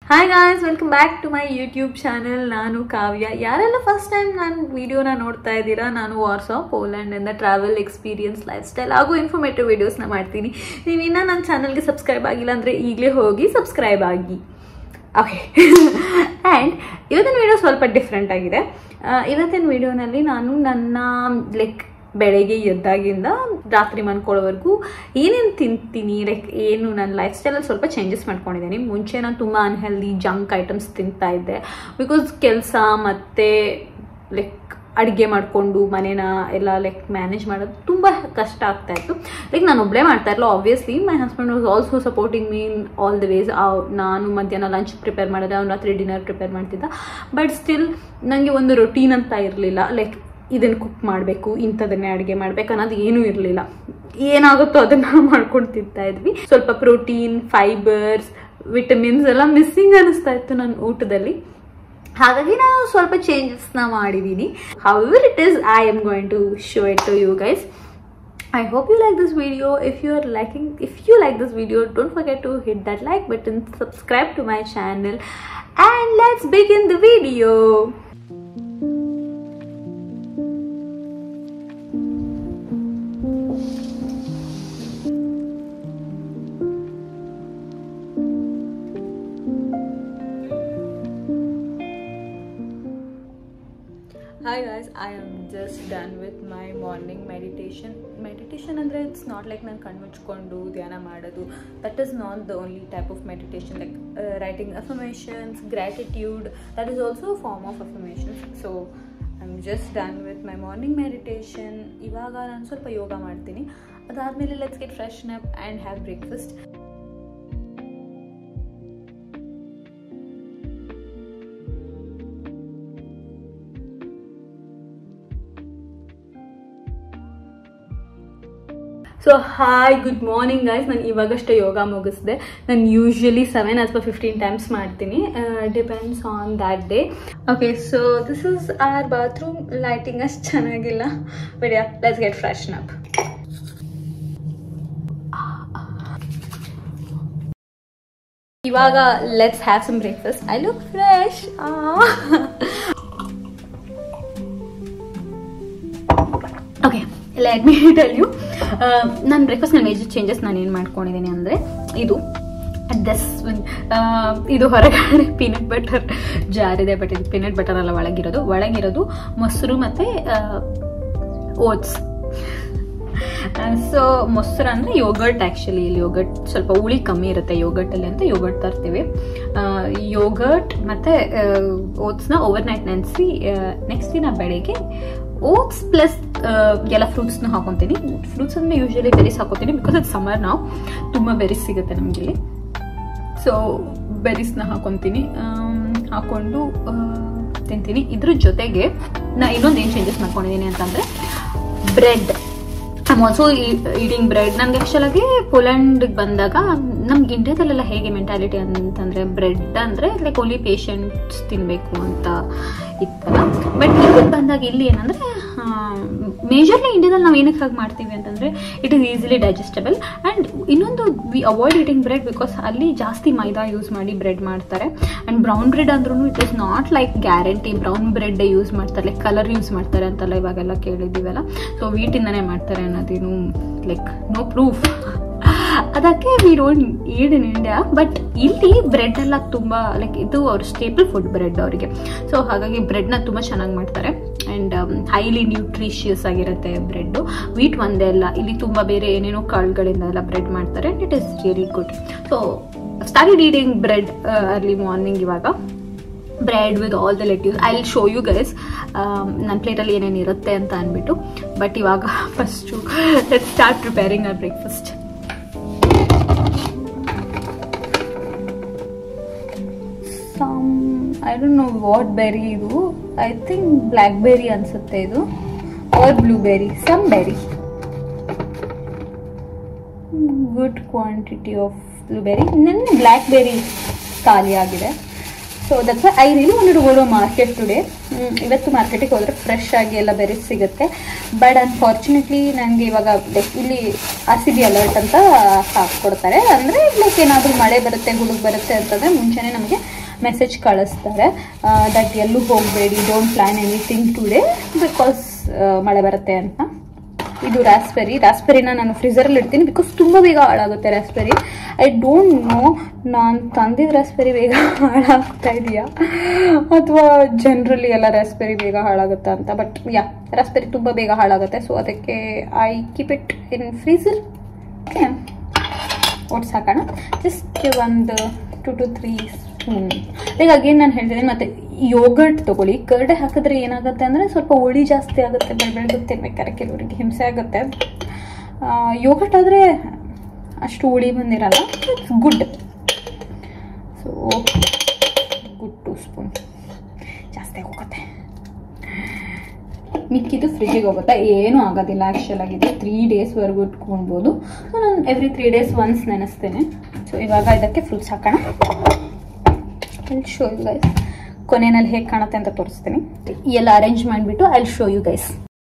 Hi guys welcome back to my YouTube channel ನಾನು ಕಾವ್ಯ ಯಾರೆಲ್ಲ first time ನಾನು ವಿಡಿಯೋನ ನೋಡ್ತಾ ಇದ್ದೀರಾ ನಾನು ವಾರ್ಸಾ ಪೋಲ್ಯಾಂಡಿಂದ ಟ್ರಾವೆಲ್ ಎಕ್ಸ್ಪೀರಿಯನ್ಸ್ ಲೈಫ್ ಸ್ಟೈಲ್ ಹಾಗೂ ಇನ್ಫಾರ್ಮೇಟಿವ್ ವಿಡಿಯೋಸ್ನ ಮಾಡ್ತೀನಿ ನೀವು ಇನ್ನೂ ನನ್ನ ಚಾನಲ್ಗೆ ಸಬ್ಸ್ಕ್ರೈಬ್ ಆಗಿಲ್ಲ ಅಂದರೆ ಈಗಲೇ ಹೋಗಿ ಸಬ್ಸ್ಕ್ರೈಬ್ ಆಗಿ ಓಕೆ ಆ್ಯಂಡ್ ಇವತ್ತಿನ ವಿಡಿಯೋ ಸ್ವಲ್ಪ ಡಿಫ್ರೆಂಟ್ ಆಗಿದೆ ಆ, ಇವತ್ತಿನ ವಿಡಿಯೋನಲ್ಲಿ ನಾನು ನನ್ನ ಲೈಕ್ ಬೆಳಗ್ಗೆ ಎದ್ದಾಗಿಂದ ರಾತ್ರಿ ಮನ್ಕೊಳ್ಳೋವರೆಗೂ ಏನೇನು ತಿಂತೀನಿ ಲೈಕ್ ಏನು ನನ್ನ ಲೈಫ್ ಸ್ಟೈಲಲ್ಲಿ ಸ್ವಲ್ಪ ಚೇಂಜಸ್ ಮಾಡ್ಕೊಂಡಿದ್ದೀನಿ ಮುಂಚೆ ನಾನು ತುಂಬ ಅನ್ಹೆಲ್ದಿ ಜಂಕ್ ಐಟಮ್ಸ್ ತಿಂತಾ ಇದ್ದೆ ಬಿಕಾಸ್ ಕೆಲಸ ಮತ್ತು ಲೈಕ್ ಅಡುಗೆ ಮಾಡಿಕೊಂಡು ಮನೇನ ಎಲ್ಲ ಲೈಕ್ ಮ್ಯಾನೇಜ್ ಮಾಡೋದು ತುಂಬ ಕಷ್ಟ ಆಗ್ತಾ ಇತ್ತು ಲೈಕ್ ನಾನು ಒಬ್ಬಳೇ ಮಾಡ್ತಾ ಇರಲ್ಲ obviously my husband was also supporting mean all the ways ನಾನು ಮಧ್ಯಾಹ್ನ ಲಂಚ್ ಪ್ರಿಪೇರ್ ಮಾಡಿದೆ ಅವ್ನು ರಾತ್ರಿ ಡಿನ್ನರ್ ಪ್ರಿಪೇರ್ ಮಾಡ್ತಿದ್ದ ಬಟ್ ಸ್ಟಿಲ್ ನನಗೆ ಒಂದು ರೊಟೀನ್ ಅಂತ ಇರಲಿಲ್ಲ ಲೈಕ್ ಇದನ್ನು ಕುಕ್ ಮಾಡಬೇಕು ಇಂಥದನ್ನೇ ಅಡುಗೆ ಮಾಡ್ಬೇಕು ಅನ್ನೋದು ಏನೂ ಇರಲಿಲ್ಲ ಏನಾಗುತ್ತೋ ಅದನ್ನ ಮಾಡ್ಕೊಂಡು ತಿಂತಾ ಇದ್ವಿ ಸ್ವಲ್ಪ ಪ್ರೋಟೀನ್ ಫೈಬರ್ಸ್ ವಿಟಮಿನ್ಸ್ ಎಲ್ಲ ಮಿಸ್ಸಿಂಗ್ ಅನಿಸ್ತಾ ಇತ್ತು ನನ್ನ ಊಟದಲ್ಲಿ ಹಾಗಾಗಿ ನಾನು ಸ್ವಲ್ಪ ಚೇಂಜಸ್ನ ಮಾಡಿದ್ದೀನಿ however it is I am going to show it to you guys I hope you like this video. If you are liking, if you like this video, don't forget to hit that like button, subscribe to my channel, and let's begin the video. Hi guys, I am just done with my morning meditation. Meditation ಅಂದರೆ it's not like ನಾನು ಕಣ್ಣು ಮುಚ್ಕೊಂಡು ಧ್ಯಾನ ಮಾಡೋದು that is not the only type of meditation like writing affirmations gratitude that is also form of affirmations so I am just done with my morning meditation ಇವಾಗ ನಾನು ಸ್ವಲ್ಪ ಯೋಗ ಮಾಡ್ತೀನಿ ಅದಾದಮೇಲೆ let's get fresh up and have breakfast so hi good morning guys ನಾನು ಇವಾಗಷ್ಟೇ ಯೋಗ ಮುಗಿಸ್ದೆ ನಾನು usually seven ಅಥವಾ ಫಿಫ್ಟೀನ್ ಟೈಮ್ಸ್ ಮಾಡ್ತೀನಿ depends on that day okay so this is our bathroom lighting ಅಷ್ಟು ಚೆನ್ನಾಗಿಲ್ಲ but ya let's get fresh up ಇವಾಗ let's have some breakfast I look fresh okay let me tell you ನಾನು ಬ್ರೇಕ್ಫಾಸ್ಟ್ನ major changes ನಾನು ಏನು ಮಾಡ್ಕೊಂಡಿದ್ದೀನಿ ಅಂದರೆ ಇದು ದಸ್ ಇದು ಹೊರಗಡೆ ಪೀನಟ್ ಬಟರ್ ಜಾರ್ ಇದೆ ಬಟ್ ಇದು ಪೀನಟ್ ಬಟರ್ ಅಲ್ಲ ಒಳಗಿರೋದು ಒಳಗಿರೋದು ಮೊಸರು ಮತ್ತು ಓಟ್ಸ್ ಸೊ ಮೊಸರು ಅಂದರೆ ಯೋಗರ್ಟ್ ಆ್ಯಕ್ಚುಲಿ ಇಲ್ಲಿ ಯೋಗರ್ಟ್ ಸ್ವಲ್ಪ ಹುಳಿ ಕಮ್ಮಿ ಇರುತ್ತೆ ಯೋಗರ್ಟಲ್ಲಿ ಅಂತ ಯೋಗರ್ಟ್ ತರ್ತೀವಿ ಯೋಗರ್ಟ್ ಮತ್ತು ಓಟ್ಸ್ನ ಓವರ್ ನೈಟ್ ನೆನೆಸಿ ನೆಕ್ಸ್ಟ್ ದಿನ ಬೆಳಗ್ಗೆ ಓಟ್ಸ್ ಪ್ಲಸ್ ಎಲ್ಲ ಫ್ರೂಟ್ಸ್ನ ಹಾಕೊತೀನಿ ಫ್ರೂಟ್ಸ್ ಅಂದರೆ ಯೂಶ್ವಲಿ ಬೆರೀಸ್ ಹಾಕೋತೀನಿ ಬಿಕಾಸ್ ಅದು ಸಮ್ಮರ್ ನಾವು ತುಂಬ ಬೆರೀಸ್ ಸಿಗುತ್ತೆ ನಮಗೆ ಇಲ್ಲಿ ಸೊ ಬೆರೀಸ್ನ ಹಾಕೊತೀನಿ ಹಾಕೊಂಡು ತಿಂತೀನಿ ಇದ್ರ ಜೊತೆಗೆ ನಾ ಇನ್ನೊಂದು ಏನು ಚೇಂಜಸ್ ಮಾಡ್ಕೊಂಡಿದ್ದೀನಿ ಅಂತಂದರೆ bread I'm also eating bread ನನಗೆ ಆ್ಯಕ್ಚುಲಾಗಿ ಪೋಲ್ಯಾಂಡ್ಗೆ ಬಂದಾಗ ನಮ್ಗೆ ಇಂಡಿಯಾದಲ್ಲೆಲ್ಲ ಹೇಗೆ ಮೆಂಟಾಲಿಟಿ ಅಂತಂದರೆ ಬ್ರೆಡ್ ಅಂದರೆ ಲೈಕ್ ಓನ್ಲಿ ಪೇಷಂಟ್ಸ್ ತಿನ್ನಬೇಕು ಅಂತ ಇತ್ತಲ್ಲ ಬಟ್ ಇಲ್ಲಿ ಬಂದಾಗ ಇಲ್ಲಿ ಏನಂದರೆ ಮೇಜರ್ಲಿ ಇಂಡಿಯಾದಲ್ಲಿ ನಾವು ಏನಕ್ಕೆ ಹಾಗೆ ಮಾಡ್ತೀವಿ ಅಂತಂದರೆ it is easily digestible and ಇನ್ನೊಂದು we avoid eating bread because ಅಲ್ಲಿ ಜಾಸ್ತಿ ಮೈದಾ ಯೂಸ್ ಮಾಡಿ ಬ್ರೆಡ್ ಮಾಡ್ತಾರೆ ಆ್ಯಂಡ್ ಬ್ರೌನ್ ಬ್ರೆಡ್ ಅಂದ್ರೂ it is not like guarantee brown bread use ಮಾಡ್ತಾರೆ ಲೈಕ್ ಕಲರ್ ಯೂಸ್ ಮಾಡ್ತಾರೆ ಅಂತೆಲ್ಲ ಇವಾಗೆಲ್ಲ ಕೇಳಿದ್ದೀವಲ್ಲ ಸೊ ವೀಟಿಂದನೇ ಮಾಡ್ತಾರೆ ಅನ್ನೋದೇನು ಲೈಕ್ ನೋ ಪ್ರೂಫ್ ಅದಕ್ಕೆ we don't eat in India but ಇಲ್ಲಿ ಬ್ರೆಡ್ ಎಲ್ಲ ತುಂಬ ಲೈಕ್ ಇದು ಅವ್ರ ಸ್ಟೇಪಲ್ ಫುಡ್ ಬ್ರೆಡ್ ಅವರಿಗೆ ಸೊ ಹಾಗಾಗಿ ಬ್ರೆಡ್ನ ತುಂಬ ಚೆನ್ನಾಗಿ ಮಾಡ್ತಾರೆ ಆ್ಯಂಡ್ ಹೈಲಿ ನ್ಯೂಟ್ರಿಷಿಯಸ್ ಆಗಿರುತ್ತೆ ಬ್ರೆಡ್ಡು ವೀಟ್ ಒಂದೇ ಅಲ್ಲ ಇಲ್ಲಿ ತುಂಬ ಬೇರೆ ಏನೇನೋ ಕಾಳುಗಳಿಂದ ಎಲ್ಲ ಬ್ರೆಡ್ ಮಾಡ್ತಾರೆ and it is really good so started eating bread early morning ಇವಾಗ bread with all the lettuce I will show you guys ನನ್ನ ಪ್ಲೇಟಲ್ಲಿ ಏನೇನು ಇರುತ್ತೆ ಅಂತ ಅಂದ್ಬಿಟ್ಟು ಬಟ್ ಇವಾಗ first let start preparing our breakfast some I don't know what berry ಇದು I think blackberry ಅನ್ಸುತ್ತೆ ಇದು or blueberry some berry good quantity of blueberry ನನ್ನ ಬ್ಲ್ಯಾಕ್ ಬೆರಿ ಖಾಲಿ ಆಗಿದೆ so that's I really wanted go to market today ಇವತ್ತು ಮಾರ್ಕೆಟಿಗೆ ಹೋದರೆ fresh ಆಗಿ ಎಲ್ಲ ಬೆರೀಸ್ ಸಿಗುತ್ತೆ ಬಟ್ ಅನ್ಫಾರ್ಚುನೇಟ್ಲಿ ನನಗೆ ಇವಾಗ like ಇಲ್ಲಿ ಆರ್ ಸಿ ಬಿ ಅಲರ್ಟ್ ಅಂತ ಹಾಕ್ಕೊಡ್ತಾರೆ ಅಂದರೆ ಲೈಕ್ ಏನಾದರೂ ಮಳೆ ಬರುತ್ತೆ ಗುಡುಗು ಬರುತ್ತೆ ಅಂತಂದರೆ ಮುಂಚೆನೇ ನಮಗೆ ಮೆಸೇಜ್ ಕಳಿಸ್ತಾರೆ ದಟ್ ಎಲ್ಲೂ ಹೋಗಬೇಡಿ don't plan anything today because ಮಳೆ ಬರುತ್ತೆ ಅಂತ ಇದು ರಾಸ್ಬೆರಿ ರಾಸ್ಬೆರಿನ ನಾನು ಫ್ರೀಸರಲ್ಲಿ ಇಡ್ತೀನಿ ಬಿಕಾಸ್ ತುಂಬ ಬೇಗ ಹಾಳಾಗುತ್ತೆ ರಾಸ್ಬೆರಿ ಐ ಡೋಂಟ್ ನೋ ನಾನು ತಂದಿದ್ದ ರಾಸ್ಬೆರಿ ಬೇಗ ಹಾಳಾಗ್ತಾ ಇದೆಯಾ ಅಥವಾ ಜನರಲಿ ಎಲ್ಲ ರಾಸ್ಬೆರಿ ಬೇಗ ಹಾಳಾಗುತ್ತಾ ಅಂತ ಬಟ್ ಯಾ ರಾಸ್ಬೆರಿ ತುಂಬ ಬೇಗ ಹಾಳಾಗುತ್ತೆ ಸೊ ಅದಕ್ಕೆ I keep it in freezer okay oats ಹಾಕೋಣ ಜಸ್ಟ್ ಒಂದು ಟು ಟು ತ್ರೀ ಸ್ಪೂನ್ ಈಗ ಅಗೇನ್ ನಾನು ಹೇಳ್ತೀನಿ ಮತ್ತೆ ಯೋಗರ್ಟ್ ತಗೊಳ್ಳಿ ಕರ್ಡೆ ಹಾಕಿದ್ರೆ ಏನಾಗುತ್ತೆ ಅಂದರೆ ಸ್ವಲ್ಪ ಹುಳಿ ಜಾಸ್ತಿ ಆಗುತ್ತೆ ಬೆಳೆ ಬೆಳೆದು ತಿನ್ಬೇಕಾದ್ರೆ ಕೆಲವರಿಗೆ ಹಿಂಸೆ ಆಗುತ್ತೆ ಯೋಗರ್ಟ್ ಆದರೆ ಅಷ್ಟು ಹುಳಿ ಬಂದಿರಲ್ಲ it's good so good two spoon ಜಾಸ್ತಿ ಹೋಗುತ್ತೆ ಮಿಕ್ಕಿದ್ದು ಫ್ರಿಜ್ಜಿಗೆ ಹೋಗುತ್ತೆ ಏನೂ ಆಗೋದಿಲ್ಲ ಆ್ಯಕ್ಚುಲ್ ಆಗಿದೆ ತ್ರೀ ಡೇಸ್ವರೆಗೂ ಇಟ್ಕೊಳ್ಬೋದು ಸೊ ನಾನು every three days once ನೆನೆಸ್ತೇನೆ so ಇವಾಗ ಇದಕ್ಕೆ ಫ್ರೂಟ್ಸ್ ಹಾಕೋಣ ಐ ಶೋ ಯು ಗೈಸ್ ಕೊನೆಯಲ್ಲಿ ಹೇಗೆ ಕಾಣುತ್ತೆ ಅಂತ ತೋರಿಸ್ತೀನಿ ಎಲ್ಲ ಅರೇಂಜ್ ಮಾಡಿಬಿಟ್ಟು I show you guys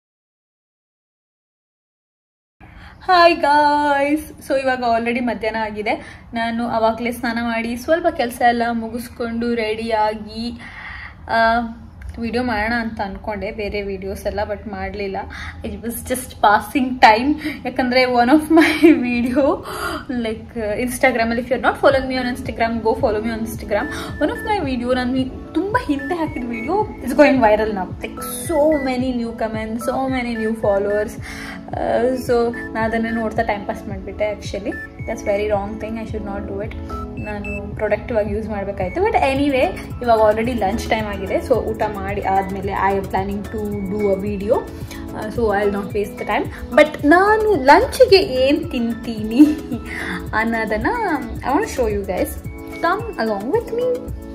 hi guys so ಇವಾಗ ಆಲ್ರೆಡಿ ಮಧ್ಯಾಹ್ನ ಆಗಿದೆ ನಾನು ಅವಾಗಲೇ ಸ್ನಾನ ಮಾಡಿ ಸ್ವಲ್ಪ ಕೆಲಸ ಎಲ್ಲ ಮುಗಿಸ್ಕೊಂಡು ರೆಡಿಯಾಗಿ ವಿಡಿಯೋ ಮಾಡೋಣ ಅಂತ ಅಂದ್ಕೊಂಡೆ ಬೇರೆ ವಿಡಿಯೋಸ್ ಎಲ್ಲ ಬಟ್ ಮಾಡಲಿಲ್ಲ it was just passing time ಯಾಕಂದರೆ one of my video like ಇನ್ಸ್ಟಾಗ್ರಾಮಲ್ಲಿ if you are not following me on Instagram go follow me on Instagram one of my video ನಾನು ತುಂಬ ಹಿಂದೆ ಹಾಕಿದ ವಿಡಿಯೋ ಇಟ್ಸ್ ಗೋಯಿಂಗ್ ವೈರಲ್ ನಾವು like so many new comment so many new followers so ನಾನು ಅದನ್ನು ನೋಡ್ತಾ time pass ಮಾಡಿಬಿಟ್ಟೆ actually that's very wrong thing I should not do it ನಾನು ಪ್ರೊಡಕ್ಟಿವ್ ಆಗಿ ಯೂಸ್ ಮಾಡಬೇಕಾಯ್ತು ಬಟ್ ಎನಿವೇ ಇವಾಗ ಆಲ್ರೆಡಿ ಲಂಚ್ ಟೈಮ್ ಆಗಿದೆ ಸೊ ಊಟ ಮಾಡಿ ಆದಮೇಲೆ I am planning to do a video so I will not waste the time but ನಾನು ಲಂಚ್ಗೆ ಏನು ತಿಂತೀನಿ ಅನ್ನೋದನ್ನು I want show you guys come along with me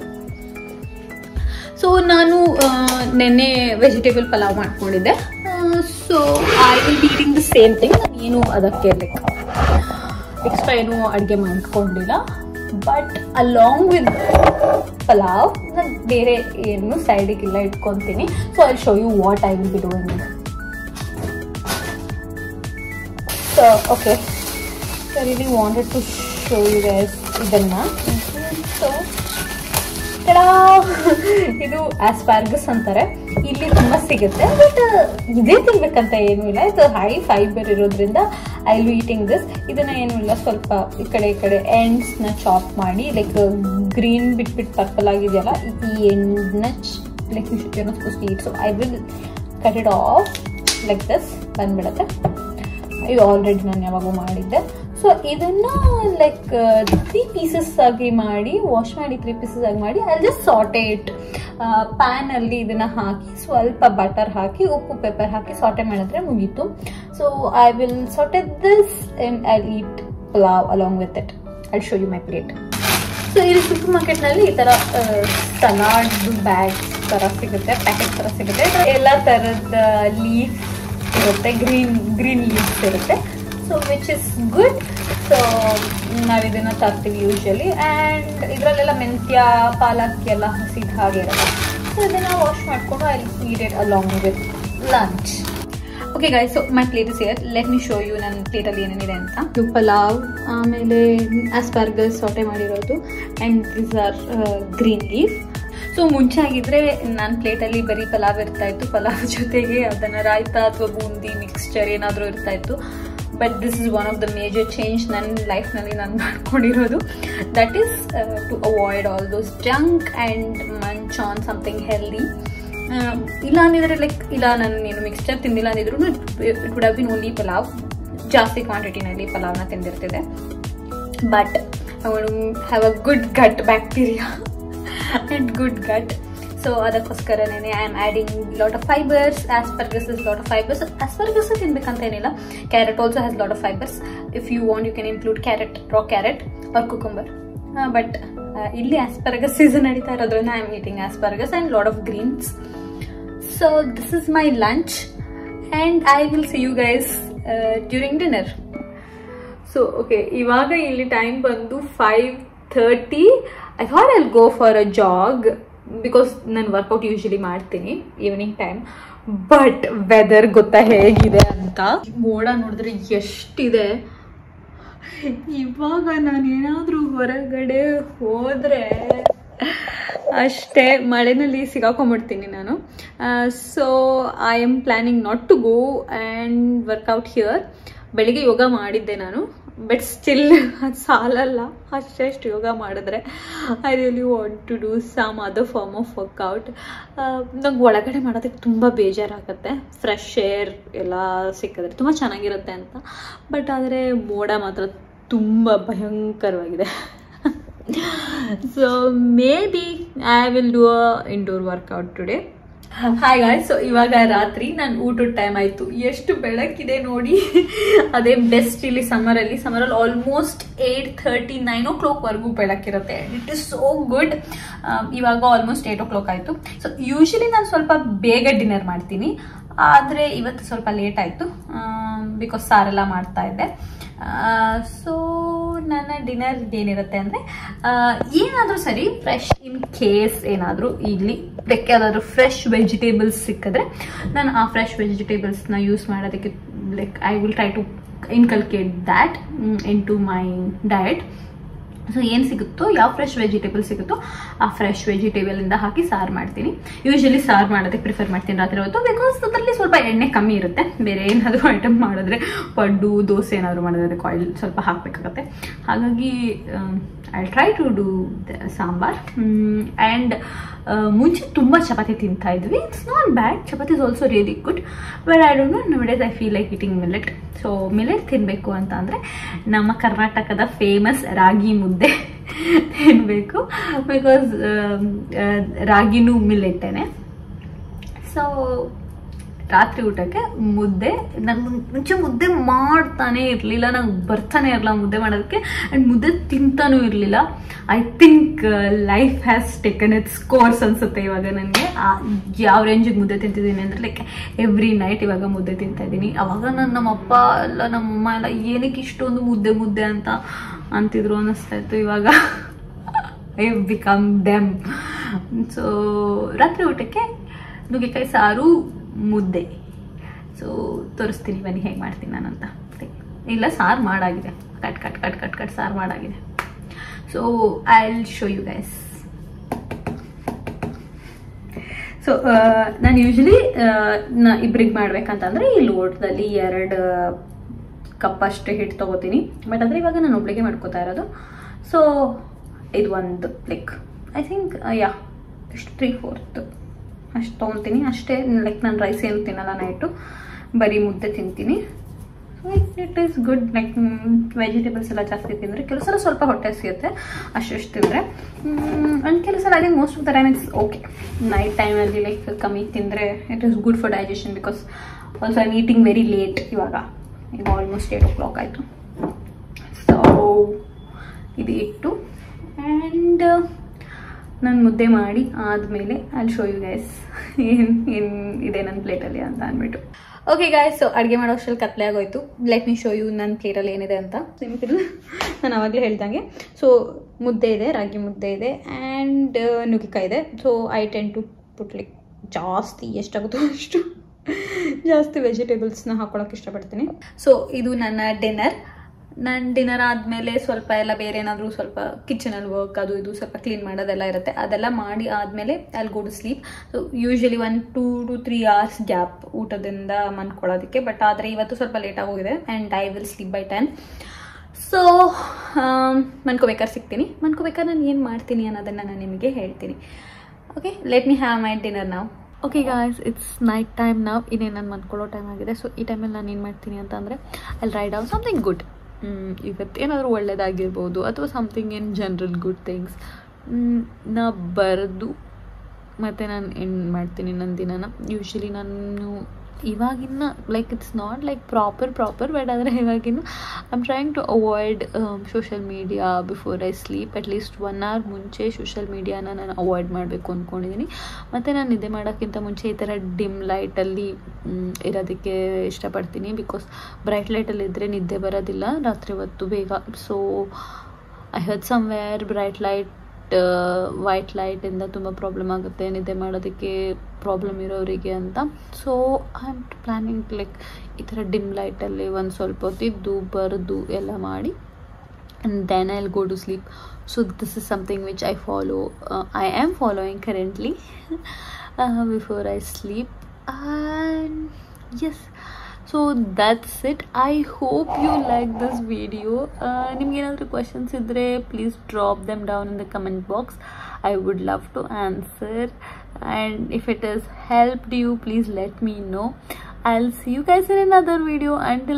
so ನಾನು ನೆನ್ನೆ ವೆಜಿಟೇಬಲ್ ಪಲಾವ್ ಮಾಡ್ಕೊಂಡಿದ್ದೆ so I will be eating the same thing ಏನು ಅದಕ್ಕೆ ಲೈಕ್ ಎಕ್ಸ್ಟ್ರಾ ಏನು ಅಡುಗೆ ಮಾಡ್ಕೊಂಡಿಲ್ಲ ಬಟ್ ಅಲಾಂಗ್ ವಿತ್ ಪಲಾವ್ ನಾನು ಬೇರೆ ಏನು ಸೈಡಿಗೆಲ್ಲ ಇಟ್ಕೊತೀನಿ so I show you what I will be doing so okay so really wanted to show you guys ಇದನ್ನು ಸೊ ಇದು ಆಸ್ಪಾರ್ಗಸ್ ಅಂತಾರೆ ಇಲ್ಲಿ ತುಂಬ ಸಿಗುತ್ತೆ ಬಟ್ ಇದೇ ತಿನ್ಬೇಕಂತ ಏನೂ ಇಲ್ಲ ಇದು ಹೈ ಫೈಬರ್ ಇರೋದ್ರಿಂದ ಐ ವಿಲ್ ಈಟಿಂಗ್ ದಿಸ್ ಇದನ್ನ ಏನೂ ಇಲ್ಲ ಸ್ವಲ್ಪ ಈ ಕಡೆ ಈ ಕಡೆ ಎಂಡ್ಸ್ನ ಚಾಪ್ ಮಾಡಿ ಲೈಕ್ ಗ್ರೀನ್ ಬಿಟ್ಬಿಟ್ಟು ಪರ್ಪಲ್ ಆಗಿದೆಯಲ್ಲ ಈ ಎಂಡ್ನ like you should suppose eat so I will cut it off like this ಬಂದ್ಬಿಡುತ್ತೆ ಇದು ಆಲ್ರೆಡಿ ನಾನು ಯಾವಾಗೂ ಮಾಡಿದ್ದೆ ಸೊ ಇದನ್ನ ಲೈಕ್ ತ್ರೀ ಪೀಸಸ್ ಆಗಿ ಮಾಡಿ ವಾಶ್ ಮಾಡಿ ತ್ರೀ ಪೀಸಸ್ ಆಗಿ ಮಾಡಿ ಅಲ್ಲಿ ಜಸ್ಟ್ ಸಾಟೆ ಇಟ್ ಪ್ಯಾನ್ ಅಲ್ಲಿ ಇದನ್ನ ಹಾಕಿ ಸ್ವಲ್ಪ ಬಟರ್ ಹಾಕಿ ಉಪ್ಪು ಪೆಪ್ಪರ್ ಹಾಕಿ ಸಾಟೆ ಮಾಡಿದ್ರೆ ಮುಗೀತು so I will saute this and I eat pulao along with it I show you my plate so ಇಲ್ಲಿ ಸೂಪರ್ ಮಾರ್ಕೆಟ್ನಲ್ಲಿ ಈ ಥರ ಸಲಾಡ್ ಬ್ಯಾಗ್ ಥರ ಸಿಗುತ್ತೆ ಪ್ಯಾಕೆಟ್ ಥರ ಸಿಗುತ್ತೆ ಎಲ್ಲ ಥರದ ಲೀಫ್ ಇರುತ್ತೆ ಗ್ರೀನ್ ಗ್ರೀನ್ ಲೀವ್ಸ್ ಇರುತ್ತೆ so which is good so ನಾವು ಇದನ್ನು ತರ್ತೀವಿ ಯೂಶಲಿ ಆ್ಯಂಡ್ ಇದರಲ್ಲೆಲ್ಲ ಮೆಂತ್ಯ ಪಾಲಕ್ ಎಲ್ಲ ಹಸಿದ ಹಾಗೆ ಇರುತ್ತೆ ಸೊ ಇದನ್ನು ವಾಶ್ ಮಾಡಿಕೊಂಡು I eat it along with lunch okay guys so my plate is here let me show you ನನ್ನ ಪ್ಲೇಟಲ್ಲಿ ಏನೇನಿದೆ ಅಂತ ಇದು ಪಲಾವ್ ಆಮೇಲೆ ಆಸ್ಪಾರ್ಗಸ್ ಸಾಟೆ ಮಾಡಿರೋದು and this are green leaf so ಮುಂಚೆ ಆಗಿದ್ರೆ ನನ್ನ ಪ್ಲೇಟಲ್ಲಿ ಬರೀ ಪಲಾವ್ ಇರ್ತಾ ಇತ್ತು ಪಲಾವ್ ಜೊತೆಗೆ ಅದನ್ನು ರಾಯ್ತಾ ಅಥವಾ ಬೂಂದಿ ಮಿಕ್ಸ್ಚರ್ ಏನಾದರೂ ಇರ್ತಾ ಇತ್ತು but this is one of the major change ನನ್ನ ಲೈಫ್ನಲ್ಲಿ ನಾನು ಮಾಡ್ಕೊಂಡಿರೋದು that is to avoid all those junk and munch on something healthy ಇಲ್ಲ ಅಂದಿದ್ರೆ ಲೈಕ್ ಇಲ್ಲ ನಾನು ಏನು ಮಿಕ್ಸ್ಚರ್ ತಿಂದಿಲ್ಲ ಅಂದಿದ್ರು it would have been only pulao ಜಾಸ್ತಿ ಕ್ವಾಂಟಿಟಿನಲ್ಲಿ ಪಲಾವ್ನ ತಿಂದಿರ್ತಿದೆ ಬಟ್ ಅವನು have a good gut bacteria and good gut so ಅದಕ್ಕೋಸ್ಕರನೇ I am adding lot of fibres asparagus is lot of fibres ಆಸ್ಪರ್ಗಸ್ ತಿನ್ಬೇಕಂತ ಏನಿಲ್ಲ carrot also has lot of fibres if you want you can include carrot raw carrot or cucumber but ಇಲ್ಲಿ asparagus season ನಡೀತಾ ಇರೋದ್ರಿಂದ I am eating asparagus and lot of greens so this is my lunch and I will see you guys during dinner so okay ಇವಾಗ ಇಲ್ಲಿ time ಬಂದು five thirty I thought I'll go for a jog because ನಾನು workout usually ಮಾಡ್ತೀನಿ evening time but weather ಗೊತ್ತಾ ಹೇಗಿದೆ ಅಂತ ಮೋಡ ನೋಡಿದ್ರೆ ಎಷ್ಟಿದೆ ಇವಾಗ ನಾನು ಏನಾದರೂ ಹೊರಗಡೆ ಹೋದರೆ ಅಷ್ಟೇ ಮಳೆನಲ್ಲಿ ಸಿಗಾಕೊಂಡ್ಬಿಡ್ತೀನಿ ನಾನು so I am planning not to go and workout here ಬೆಳಿಗ್ಗೆ ಯೋಗ ಮಾಡಿದ್ದೆ ನಾನು ಬಟ್ ಸ್ಟಿಲ್ ಅದು ಸಾಲಲ್ಲ ಅಷ್ಟೆಷ್ಟು ಯೋಗ ಮಾಡಿದ್ರೆ I really want to do some other form of workout ನಂಗೆ ಒಳಗಡೆ ಮಾಡೋದಕ್ಕೆ ತುಂಬ ಬೇಜಾರಾಗುತ್ತೆ ಫ್ರೆಶ್ ಏರ್ ಎಲ್ಲ ಸಿಕ್ಕಿದ್ರೆ ತುಂಬ ಚೆನ್ನಾಗಿರುತ್ತೆ ಅಂತ ಬಟ್ ಆದರೆ ಮೋಡ ಮಾತ್ರ ತುಂಬ ಭಯಂಕರವಾಗಿದೆ so maybe I will do a indoor workout today hi guys so ಇವಾಗ ರಾತ್ರಿ ನಾನು ಊಟದ ಟೈಮ್ ಆಯಿತು ಎಷ್ಟು ಬೆಳಕಿದೆ ನೋಡಿ ಅದೇ ಬೆಸ್ಟ್ ಇಲ್ಲಿ ಸಮ್ಮರಲ್ಲಿ ಸಮ್ಮರಲ್ಲಿ ಆಲ್ಮೋಸ್ಟ್ ಏಯ್ಟ್ ಥರ್ಟಿ ನೈನ್ ಓ ಕ್ಲಾಕ್ವರೆಗೂ ಬೆಳಕಿರುತ್ತೆ ಇಟ್ ಇಸ್ ಸೋ ಗುಡ್ ಇವಾಗ ಆಲ್ಮೋಸ್ಟ್ ಏಯ್ಟ್ ಓ ಕ್ಲಾಕ್ ಆಯಿತು ಸೊ ಯೂಶಲಿ ನಾನು ಸ್ವಲ್ಪ ಬೇಗ ಡಿನ್ನರ್ ಮಾಡ್ತೀನಿ ಆದರೆ ಇವತ್ತು ಸ್ವಲ್ಪ ಲೇಟ್ ಆಯಿತು ಬಿಕಾಸ್ ಸಾರೆಲ್ಲ ಮಾಡ್ತಾ ಇದ್ದೆ ಸೊ ನನ್ನ ಡಿನ್ನರ್ ಏನಿರುತ್ತೆ ಅಂದರೆ ಏನಾದರೂ ಸರಿ ಫ್ರೆಶ್ ಇನ್ ಕೇಸ್ ಏನಾದರೂ ಇಲ್ಲಿ ಬೆಕ್ಕೆ ಯಾವುದಾದ್ರೂ ಫ್ರೆಶ್ ವೆಜಿಟೇಬಲ್ಸ್ ಸಿಕ್ಕಿದ್ರೆ ನಾನು ಆ ಫ್ರೆಶ್ ವೆಜಿಟೇಬಲ್ಸ್ನ ಯೂಸ್ ಮಾಡೋದಕ್ಕೆ like I will try to inculcate that into my diet so ಏನು ಸಿಗುತ್ತೋ ಯಾವ ಫ್ರೆಶ್ ವೆಜಿಟೇಬಲ್ ಸಿಗುತ್ತೋ ಆ ಫ್ರೆಶ್ ವೆಜಿಟೇಬಲಿಂದ ಹಾಕಿ ಸಾರು ಮಾಡ್ತೀನಿ ಯೂಶಲಿ ಸಾರು ಮಾಡೋದಕ್ಕೆ ಪ್ರಿಫರ್ ಮಾಡ್ತೀನಿ ರಾತ್ರಿ ಹೊತ್ತು ಬಿಕಾಸ್ ಅದರಲ್ಲಿ ಸ್ವಲ್ಪ ಎಣ್ಣೆ ಕಮ್ಮಿ ಇರುತ್ತೆ ಬೇರೆ ಏನಾದರೂ ಐಟಮ್ ಮಾಡಿದ್ರೆ ಪಡ್ಡು ದೋಸೆ ಏನಾದರೂ ಮಾಡಿದ್ರೆ ಅದಕ್ಕೆ ಆಯಿಲ್ ಸ್ವಲ್ಪ ಹಾಕಬೇಕಾಗತ್ತೆ ಹಾಗಾಗಿ I try to do sambar and ಮುಂಚೆ ತುಂಬ ಚಪಾತಿ ತಿಂತಾ ಇದ್ವಿ it's not bad chapati is also really good but I don't know no days I feel like eating millet so millet ತಿನ್ನಬೇಕು ಅಂತ ಅಂದರೆ ನಮ್ಮ ಕರ್ನಾಟಕದ ಫೇಮಸ್ ರಾಗಿ ಮುದ್ದೆ ತಿನ್ನಬೇಕು ಬಿಕಾಸ್ ರಾಗಿನೂ ಮಿಲೆಟ್ಟೇನೆ ಸೊ ರಾತ್ರಿ ಊಟಕ್ಕೆ ಮುದ್ದೆ ನಾನು ಮುಂಚೆ ಮುದ್ದೆ ಮಾಡ್ತಾನೆ ಇರಲಿಲ್ಲ ನಂಗೆ ಬರ್ತಾನೆ ಇರಲಿಲ್ಲ ಮುದ್ದೆ ಮಾಡೋದಕ್ಕೆ ಆ್ಯಂಡ್ ಮುದ್ದೆ ತಿಂತಾನೂ ಇರಲಿಲ್ಲ I think life has taken its course ಅನಿಸುತ್ತೆ ಇವಾಗ ನನಗೆ ಯಾವ ರೇಂಜಿಗೆ ಮುದ್ದೆ ತಿಂತಿದ್ದೀನಿ ಅಂದರೆ ಲೈಕ್ ಎವ್ರಿ ನೈಟ್ ಇವಾಗ ಮುದ್ದೆ ತಿಂತಾ ಇದ್ದೀನಿ ಅವಾಗ ನಾನು ನಮ್ಮಪ್ಪ ಎಲ್ಲ ನಮ್ಮಮ್ಮ ಎಲ್ಲ ಏನಕ್ಕೆ ಇಷ್ಟೊಂದು ಮುದ್ದೆ ಮುದ್ದೆ ಅಂತ ಅಂತಿದ್ರು ಅನ್ನಿಸ್ತಾ ಇತ್ತು ಇವಾಗ ಐ ಬಿಕಮ್ ಡೆಮ್ ಸೊ ರಾತ್ರಿ ಊಟಕ್ಕೆ ನುಗ್ಗೆಕಾಯಿ ಸಾರು ಮುದ್ದೆ ಸೊ ತೋರಿಸ್ತೀನಿ ಬನ್ನಿ ಹೇಗೆ ಮಾಡ್ತೀನಿ ನಾನಂತ ಇಲ್ಲ ಸಾರು ಮಾಡಾಗಿದೆ cut cut cut cut cut ಸಾರು ಮಾಡಾಗಿದೆ so I will show you guys so ನಾನು ಯೂಶಲಿ ಇಬ್ರಿಗೆ ಮಾಡ್ಬೇಕಂತಂದ್ರೆ ಈ ಲೋಟದಲ್ಲಿ ಎರಡು ಕಪ್ ಅಷ್ಟು ಹಿಟ್ಟು ತೊಗೋತೀನಿ ಬಟ್ ಆದರೆ ಇವಾಗ ನಾನು ಒಬ್ಳಿಗೆ ಮಾಡ್ಕೋತಾ ಇರೋದು ಸೊ ಇದು ಒಂದು ಲೈಕ್ ಐ ಥಿಂಕ್ ಯಾ ಎಷ್ಟು ತ್ರೀ ಫೋರ್ತ್ ಅಷ್ಟು ತೊಗೊತೀನಿ ಅಷ್ಟೇ ಲೈಕ್ ನಾನು ರೈಸ್ ಏನು ತಿನ್ನಲ್ಲ ನೈಟು ಬರೀ ಮುದ್ದೆ ತಿಂತೀನಿ it is good like vegetables ಎಲ್ಲ ಜಾಸ್ತಿ ತಿಂದರೆ ಕೆಲವು ಸಲ ಸ್ವಲ್ಪ ಹೊಟ್ಟೆ ಸಿಗುತ್ತೆ ಅಷ್ಟಷ್ಟು ತಿಂದರೆ ಆ್ಯಂಡ್ ಕೆಲವು ಸಲ I think most of the time it's okay night ಟೈಮಲ್ಲಿ ಲೈಕ್ ಕಮ್ಮಿ ತಿಂದರೆ it is good for digestion because also I eating very late ಇವಾಗ ಈಗ ಆಲ್ಮೋಸ್ಟ್ ಏಟ್ ಓ ಕ್ಲಾಕ್ ಆಯಿತು ಸೊ ಇದು ಇಟ್ಟು ಆ್ಯಂಡ್ ನಾನು ಮುದ್ದೆ ಮಾಡಿ ಆದಮೇಲೆ ಅಲ್ಲಿ ಶೋ ಯು ಗೈಸ್ ಏನು ಏನು ಇದೆ ನನ್ನ ಪ್ಲೇಟಲ್ಲಿ ಅಂತ ಅಂದ್ಬಿಟ್ಟು ಓಕೆ ಗಾಯ್ಸ್ ಸೊ ಅಡುಗೆ ಮಾಡೋ ಅಷ್ಟರಲ್ಲಿ ಕತ್ಲೆ ಆಗೋಯ್ತು ಲೆಟ್ ಮಿ ಶೋ ಯು ನನ್ನ ಪ್ಲೇಟಲ್ಲಿ ಏನಿದೆ ಅಂತ ಸಿಂಪಲ್ ನಾನು ಆವಾಗಲೇ ಹೇಳ್ದಂಗೆ ಸೊ ಮುದ್ದೆ ಇದೆ ರಾಗಿ ಮುದ್ದೆ ಇದೆ ಆ್ಯಂಡ್ ನುಗ್ಗಿಕಾಯಿ ಇದೆ so I tend to put like ಜಾಸ್ತಿ ಎಷ್ಟಾಗುತ್ತೋ ಅಷ್ಟು ಜಾಸ್ತಿ ವೆಜಿಟೇಬಲ್ಸ್ನ ಹಾಕೊಳಕ್ಕೆ ಇಷ್ಟಪಡ್ತೀನಿ ಸೊ ಇದು ನನ್ನ ಡಿನ್ನರ್ ನನ್ನ ಡಿನ್ನರ್ ಆದಮೇಲೆ ಸ್ವಲ್ಪ ಎಲ್ಲ ಬೇರೆ ಏನಾದರೂ ಸ್ವಲ್ಪ ಕಿಚನಲ್ಲಿ ವರ್ಕ್ ಅದು ಇದು ಸ್ವಲ್ಪ ಕ್ಲೀನ್ ಮಾಡೋದೆಲ್ಲ ಇರುತ್ತೆ ಅದೆಲ್ಲ ಮಾಡಿ ಆದಮೇಲೆ ಅಲ್ಲಿ go to sleep so usually one two to three hours gap ಊಟದಿಂದ ಮನ್ಕೊಳ್ಳೋದಕ್ಕೆ ಬಟ್ ಆದರೆ ಇವತ್ತು ಸ್ವಲ್ಪ ಲೇಟಾಗಿ ಹೋಗಿದೆ and I will sleep by ten so ಮನ್ಕೋಬೇಕಾದ್ರೆ ಸಿಗ್ತೀನಿ ಮನ್ಕೋಬೇಕಾದ್ರೆ ನಾನು ಏನು ಮಾಡ್ತೀನಿ ಅನ್ನೋದನ್ನು ನಾನು ನಿಮಗೆ ಹೇಳ್ತೀನಿ okay let me have my dinner ನಾವು okay guys it's night time ನಾವು ಇನ್ನೇನು ನಾನು ಮನ್ಕೊಳ್ಳೋ ಟೈಮ್ ಆಗಿದೆ ಸೊ ಈ ಟೈಮಲ್ಲಿ ನಾನು ಏನು ಮಾಡ್ತೀನಿ ಅಂತಂದರೆ ಅಲ್ಲಿ ರೈಡ್ ಔಟ್ ಸಮಥಿಂಗ್ ಗುಡ್ ಇವತ್ತೇನಾದರೂ ಒಳ್ಳೇದಾಗಿರ್ಬೋದು ಅಥವಾ something in general good things ನಾ ಬರೆದು ಮತ್ತು ನಾನು ಏನು ಮಾಡ್ತೀನಿ ನನ್ನ ದಿನನ ಯೂಶ್ವಲಿ ನಾನು ಇವಾಗಿನ like it's not like proper proper but ಆದರೆ ಇವಾಗಿನ I am trying to avoid social media before I sleep at least one hour ಮುಂಚೆ ಸೋಷಿಯಲ್ ಮೀಡಿಯಾನ ನಾನು ಅವಾಯ್ಡ್ ಮಾಡಬೇಕು ಅಂದ್ಕೊಂಡಿದ್ದೀನಿ ಮತ್ತು ನಾನು ನಿದ್ದೆ ಮಾಡೋಕ್ಕಿಂತ ಮುಂಚೆ ಈ ಥರ ಡಿಮ್ ಲೈಟಲ್ಲಿ ಇರೋದಕ್ಕೆ ಇಷ್ಟಪಡ್ತೀನಿ ಬಿಕಾಸ್ ಬ್ರೈಟ್ ಲೈಟಲ್ಲಿ ಇದ್ದರೆ ನಿದ್ದೆ ಬರೋದಿಲ್ಲ ರಾತ್ರಿ ಹೊತ್ತು ಬೇಗ so I heard somewhere bright light white ಲೈಟಿಂದ ತುಂಬ ಪ್ರಾಬ್ಲಮ್ ಆಗುತ್ತೆ ನಿದ್ದೆ ಮಾಡೋದಕ್ಕೆ ಪ್ರಾಬ್ಲಮ್ ಇರೋರಿಗೆ ಅಂತ so I am planning like ಈ ಥರ ಡಿಮ್ ಲೈಟಲ್ಲಿ ಒಂದು ಸ್ವಲ್ಪ ಹೊತ್ತಿದ್ದು ಬರೆದು ಎಲ್ಲ ಮಾಡಿ and then I go to sleep so this is something which i follow uh, i am following currently uh, before i sleep and yes so that's it I hope you like this video ನಿಮ್ಗೇನಾದರೂ questions ಇದ್ದರೆ please drop them down in the comment box I would love to answer and if it is helped you please let me know I will see you guys in another video until